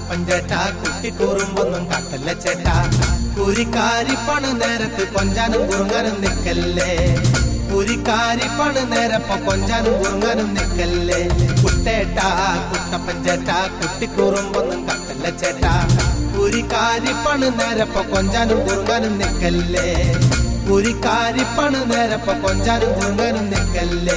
കുട്ടപ്പൻ ചേട്ടാ കുട്ടിക്കൂറുമ്പൊന്നും കാട്ടല്ല ചേട്ടാ കുരിക്കാരിപ്പണ് നേരത്ത് കൊഞ്ചാനും കുറുങ്ങാനും നിക്കല്ലേ കുരിക്കാരിപ്പണ് നേരപ്പ കൊഞ്ചാനും കുറുങ്ങാനും നിക്കല്ലേ കുട്ടേട്ടാ കുട്ടപ്പൻ ചേട്ടാ കുട്ടിക്കൂറുമ്പൊന്നും കാട്ടല്ല ചേട്ടാ കുരിക്കാരിപ്പണ് നേരപ്പ കൊഞ്ചാനും കുറുങ്ങാനും നിക്കല്ലേ കുരിക്കാരിപ്പണ് നേരപ്പ കൊഞ്ചാനും കുറുങ്ങാനും നിക്കല്ലേ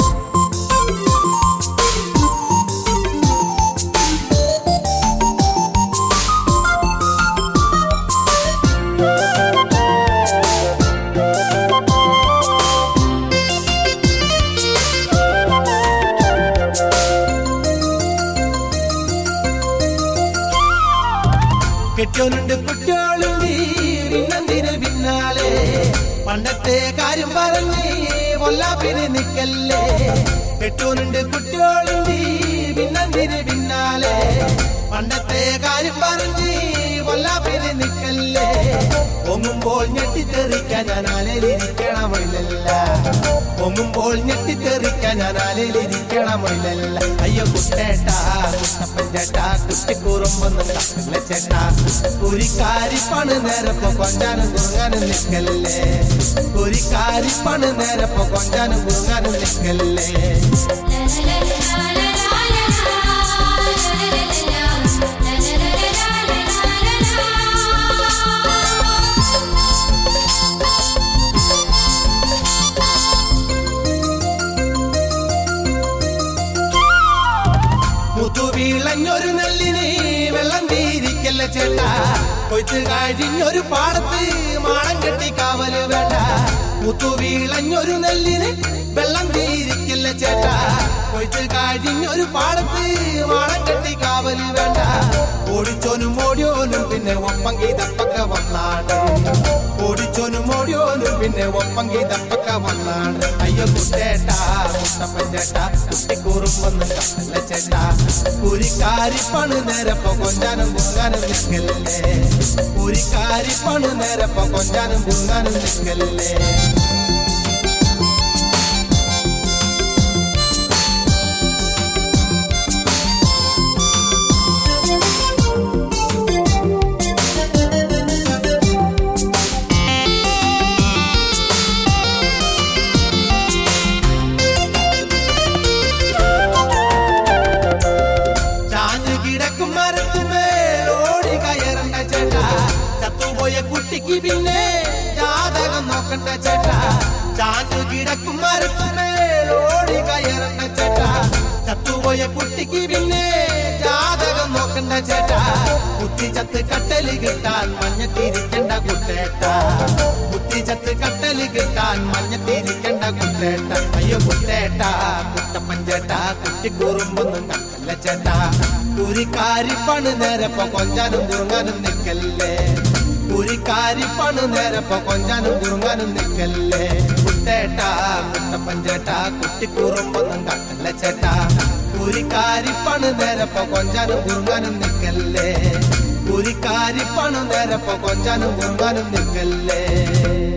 കെട്ടോനുണ്ട് കുട്ടികളുണ്ട് പിന്നെന്തിന് പിന്നാലെ പണ്ടത്തെ കാര്യം പറഞ്ഞ് കൊല്ലാപ്പിന് നിക്കല്ലേ കെട്ടോനുണ്ട് കുട്ടികളുണ്ട് പിന്നെന്തിന് പിന്നാലെ പണ്ടത്തെ കാര്യം പറഞ്ഞ് കൊല്ലാപ്പിന് നിക്കല്ലേ പൊങ്ങുമ്പോൾ ഞെട്ടിത്തെറിക്കാൻ ഞാൻ ആലയിലിരിക്കണമില്ലല്ല പൊങ്ങുമ്പോൾ ഞെട്ടിത്തെറിക്കാൻ ഞാൻ ആലയിലിരിക്കണമില്ലല്ല അയ്യോ കുട്ടേട്ടാ കുട്ടപ്പൻ ചേട്ടാ കുട്ടിക്കൂറുമ്പൊന്നും കാട്ടില്ല ചേട്ടാ കുരിക്കാരിപ്പണ് നേരപ്പോ കൊഞ്ചാനും കുറുങ്ങാനും നിൽക്കല്ലേ കുരിക്കാരിപ്പണ് നേരപ്പോ കൊഞ്ചാനും കുറുങ്ങാനും നിൽക്കല്ലേ മുതുവീളഞ്ഞൊരു നെല്ലിന് വെള്ളം തീരിക്കല്ല ചേട്ടാ കൊയ്ത്ത് കഴിഞ്ഞൊരു പാടത്ത് മാളം കെട്ടി കാവല് വേണ്ട മുത്തുവീളഞ്ഞൊരു നെല്ലിന് വെള്ളം തീരിക്കല്ല ചേട്ടാ കൊയ്ത്ത് കഴിഞ്ഞൊരു പാടത്ത് മാളം കെട്ടി കാവല് വേണ്ട ഓടിച്ചോനും ഓടിയോനും പിന്നെ ഒപ്പം ഗീതപ്പൊക്കെ വന്നാണ് ഓടിച്ചോനും ഓടിയോനും പിന്നെ ഒപ്പം ഗീതപ്പൊക്കെ വന്നാണ് അയ്യോ കുട്ടേട്ടാ മുത്തപ്പൻ ചേട്ടാ കുട്ടിക്കൂറുമ്പൊന്നും കപ്പല്ല ചേട്ടാ കുരിക്കാരിപ്പണ് നേരപ്പോ കൊഞ്ചാനും കുറുങ്ങാനും നിൽക്കല്ലേ കുരിക്കാരിപ്പണ് നേരപ്പോ കൊഞ്ചാനും കുറുങ്ങാനും നിൽക്കല്ലേ ചാഞ്ഞു കിടക്കും മരത്തുമേൽ ഓടി കയറണ്ട ചേട്ടാ ചത്തുപോയ കുട്ടിക്ക് പിന്നെ ജാതകം നോക്കണ്ട ചേട്ടാ ചാഞ്ഞു കിടക്കും മരത്തുമേൽ ഓടി കയറണ്ട ചേട്ടാ ചത്തുപോയ കുട്ടിക്ക് പിന്നെ ജാതകം നോക്കണ്ട ചേട്ടാ കുത്തി ചത്ത് കട്ടല് കിട്ടാൻ മഞ്ഞത്തിരിക്കണ്ട കുട്ടേട്ടാ കുത്തി ചത്ത് കട്ടല് കിട്ടാൻ മഞ്ഞത്തിരിക്കണ്ട കുട്ടേട്ട അയ്യോ കുട്ടേട്ടാ കുട്ടപ്പൻ ചേട്ടാ കുട്ടിക്കൂറുമ്പൊന്നും കണ്ടല്ല ചേട്ടാ കുരിക്കാരിപ്പണ് നേരപ്പോ കൊഞ്ചാനും കുറുങ്ങാനും നിൽക്കല്ലേ കുരിക്കാരിപ്പണ് നേരപ്പോ കൊഞ്ചാനും കുറുങ്ങാനും നിൽക്കല്ലേ കുട്ടേട്ടാ കുട്ടപ്പൻ ചേട്ടാ കുട്ടിക്കൂറുമ്പൊന്നും കണ്ടല്ല ചേട്ടാ കുരിക്കാരിപ്പണ് നേരപ്പോ കൊഞ്ചാനും കുറുങ്ങാനും നിൽക്കല്ലേ കുരിക്കാരിപ്പണ് നേരപ്പോ കൊഞ്ചാനും കുറുങ്ങാനും നിൽക്കല്ലേ